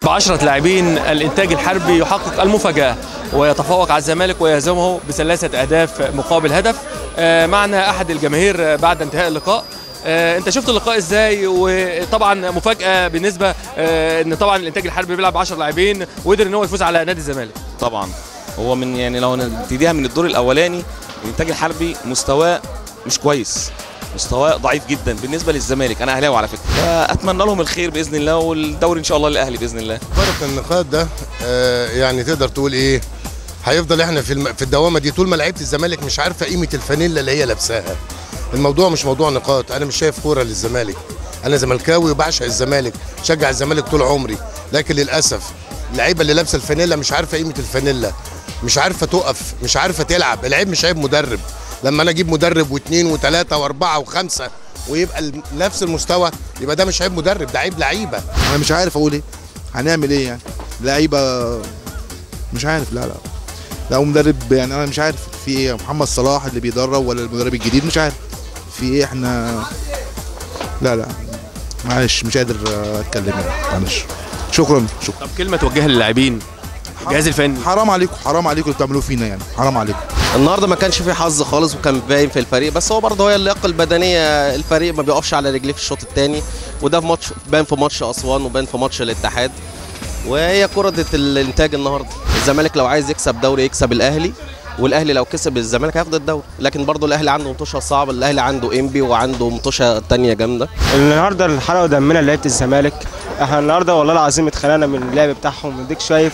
بعشرة لاعبين الإنتاج الحربي يحقق المفاجأة ويتفوق على الزمالك ويهزمه بثلاثة أهداف مقابل هدف آه، معنا أحد الجماهير بعد انتهاء اللقاء آه، انت شفت اللقاء ازاي وطبعا مفاجاه بالنسبه آه، ان طبعا الانتاج الحربي بيلعب 10 لاعبين وقدر ان هو يفوز على نادي الزمالك طبعا هو من يعني لو نبتديها من الدور الاولاني الانتاج الحربي مستواه مش كويس مستواه ضعيف جدا بالنسبه للزمالك انا اهلاوي على فكره فاتمنى لهم الخير باذن الله والدوري ان شاء الله للاهلي باذن الله فرق النقاط ده آه، يعني تقدر تقول ايه هيفضل احنا في الم... في الدوامه دي طول ما لعيبه الزمالك مش عارفه قيمه الفانيلا اللي هي لابساها الموضوع مش موضوع نقاط انا مش شايف كوره للزمالك انا زملكاوي وبعشق الزمالك شجع الزمالك طول عمري لكن للاسف اللعيبه اللي لابسه الفانيلا مش عارفه قيمه الفانيلا مش عارفه تقف مش عارفه تلعب العيب مش عيب مدرب لما انا اجيب مدرب واثنين وثلاثه واربعه وخمسه ويبقى ال- نفس المستوى يبقى ده مش عيب مدرب ده عيب لعيبه انا مش عارف اقول ايه هنعمل ايه يعني لعيبه مش عارف لا لا لا ومدرب يعني انا مش عارف في ايه محمد صلاح اللي بيدرب ولا المدرب الجديد مش عارف في ايه احنا لا لا معلش مش قادر اتكلم يعني معلش شكرا شكرا طب كلمه توجهها للاعبين الجهاز الفني حرام عليكم حرام عليكم اللي بتعملوه فينا يعني حرام عليكم النهارده ما كانش في حظ خالص وكان باين في الفريق بس هو برضه هي اللياقه البدنيه الفريق ما بيقفش على رجليه في الشوط الثاني وده في ماتش بان في ماتش اسوان وبان في ماتش الاتحاد وهي كره الانتاج النهارده الزمالك لو عايز يكسب دوري يكسب الاهلي والاهلي لو كسب الزمالك هياخد الدوري لكن برضه الاهلي عنده مطوشه صعبه الاهلي عنده انبي وعنده مطوشه تانية جامده النهارده الحلقه دمنا لعيبه الزمالك احنا النهارده والله العظيم اتخلقنا من اللعب بتاعهم اديك شايف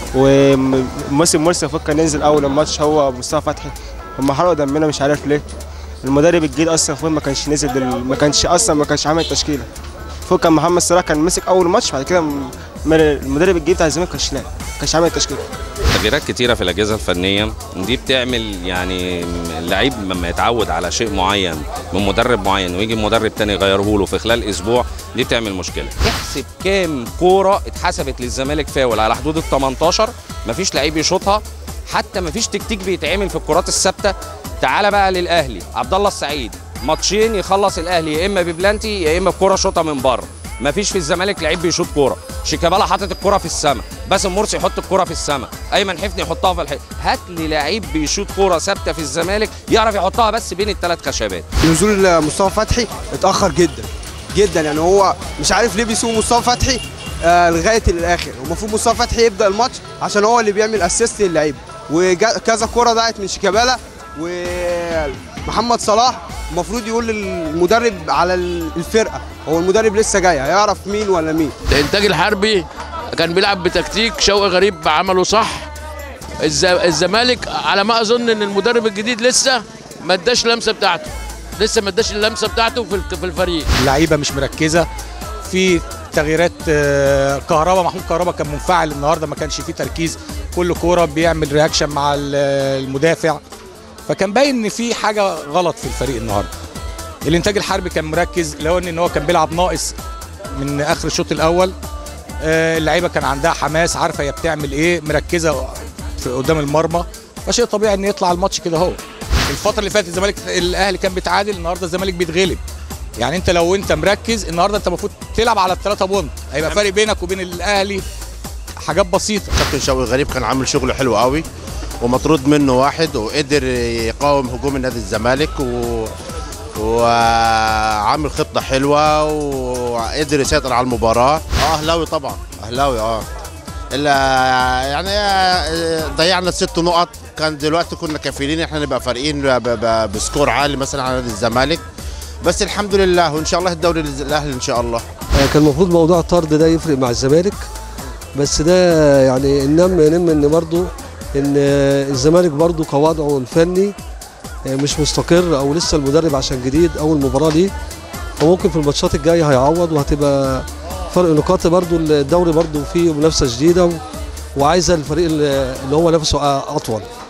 وموسم مرسي فكر ننزل اول الماتش هو مصطفى فتحي هم حرقوا دمنا مش عارف ليه المدرب الجديد اصلا المفروض ما كانش نزل دل... ما كانش اصلا ما كانش عامل تشكيله فوق كان محمد صلاح كان مسك اول ماتش بعد كده م- المدرب الجديد بتاع الزمالك كانش لاعب ما كانش عامل تشكيله تغييرات كتيره في الاجهزه الفنيه دي بتعمل يعني اللعيب لما يتعود على شيء معين من مدرب معين ويجي مدرب تاني يغيره له في خلال اسبوع دي بتعمل مشكله احسب كام كوره اتحسبت للزمالك فاول على حدود ال 18 مفيش لعيب يشوطها حتى مفيش تكتيك بيتعمل في الكرات الثابته تعالى بقى للاهلي عبد الله السعيد ماتشين يخلص الاهلي يا اما ببلانتي يا اما بكره شوطه من بره مفيش في الزمالك لعيب بيشوط كوره شيكابالا حاطط الكوره في السماء باسم مرسي يحط الكوره في السماء ايمن حفني يحطها في الحيط هات لي لعيب بيشوط كوره ثابته في الزمالك يعرف يحطها بس بين الثلاث خشبات نزول مصطفى فتحي اتاخر جدا جدا يعني هو مش عارف ليه بيسوق مصطفى فتحي آه لغايه الاخر المفروض مصطفى فتحي يبدا الماتش عشان هو اللي بيعمل اسيست للعيبه وكذا كوره ضاعت من شيكابالا ومحمد صلاح المفروض يقول للمدرب على الفرقه هو المدرب لسه جاي هيعرف مين ولا مين الانتاج الحربي كان بيلعب بتكتيك شوقي غريب عمله صح الز- الزمالك على ما اظن ان المدرب الجديد لسه ما اداش اللمسه بتاعته لسه ما اداش اللمسه بتاعته في الك- في الفريق اللعيبه مش مركزه في تغييرات آه، كهربا محمود كهربا كان منفعل النهارده ما كانش فيه تركيز كل كوره بيعمل رياكشن مع ال- المدافع فكان باين ان في حاجه غلط في الفريق النهارده الانتاج الحربي كان مركز لو ان هو كان بيلعب ناقص من اخر الشوط الاول آه، اللعيبه كان عندها حماس عارفه هي بتعمل ايه مركزه في قدام المرمى فشيء طبيعي ان يطلع الماتش كده هو الفتره اللي فاتت الزمالك الاهلي كان بيتعادل النهارده الزمالك بيتغلب يعني انت لو انت مركز النهارده انت المفروض تلعب على الثلاثه بونت هيبقى فارق بينك وبين الاهلي حاجات بسيطه كابتن شوقي غريب كان عامل شغل حلو قوي ومطرود منه واحد وقدر يقاوم هجوم النادي الزمالك و... وعامل خطه حلوه وقدر يسيطر على المباراه اه اهلاوي طبعا اهلاوي اه الا يعني آه، ضيعنا الست نقط كان دلوقتي كنا كافيين احنا نبقى فارقين ب- ب- بسكور عالي مثلا على نادي الزمالك بس الحمد لله وان شاء الله الدوري للاهلي ان شاء الله كان المفروض موضوع الطرد ده يفرق مع الزمالك بس ده يعني نم نم ان برضو ان الزمالك برضو كوضعه الفني مش مستقر او لسه المدرب عشان جديد اول مباراه ليه فممكن في الماتشات الجايه هيعوض وهتبقى فرق نقاط برضو الدوري برضو فيه منافسه شديده وعايزه الفريق اللي هو نفسه اطول